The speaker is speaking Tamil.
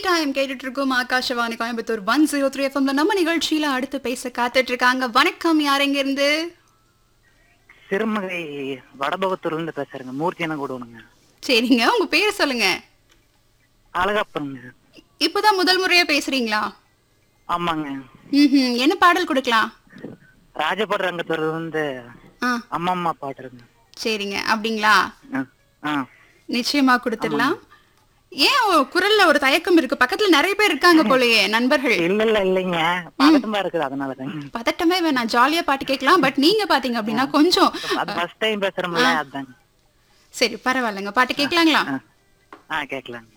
டைம் கேட்டுட்டு இருக்கோம் Akashvani Coimbatore one zero three எஃப்எம்ல நம்ம நிகழ்ச்சியில அடுத்து பேச காத்துட்டு இருக்காங்க வணக்கம் யார் எங்க இருந்து சிறுமகை வடபகத்தூர்ல இருந்து பேசுறேங்க மூர்த்தியான கூடுவனுங்க சரிங்க உங்க பேர் சொல்லுங்க அழகப்பனுங்க இப்பதான் முதல் முறையா பேசுறீங்களா ஆமாங்க ம் என்ன பாடல் கொடுக்கலாம் ராஜபாடு ரங்கத்தூர்ல இருந்து ஆ அம்மா அம்மா பாட்டுருங்க சரிங்க அப்படிங்களா ஆ, ஆ நிச்சயமா கொடுத்துடலாம் ஏன் உ- குரல்ல ஒரு தயக்கம் இருக்கு பக்கத்துல நிறைய பேர் இருக்காங்க போலயே நண்பர்கள் இல்ல இல்ல இல்லைங்க பதட்டமா இருக்குது அதனாலதாங்க பதட்டமே வேணாம் ஜாலியா பாட்டு கேட்கலாம் பட் நீங்க பாத்தீங்க அப்படின்னா கொஞ்சம் அது ஃபர்ஸ்ட் டைம் பேசுறோம்ல அதாங்க சரி பரவாயில்லைங்க பாட்டு கேட்கலாங்களா ஆ, ஆ கேட்கலாங்க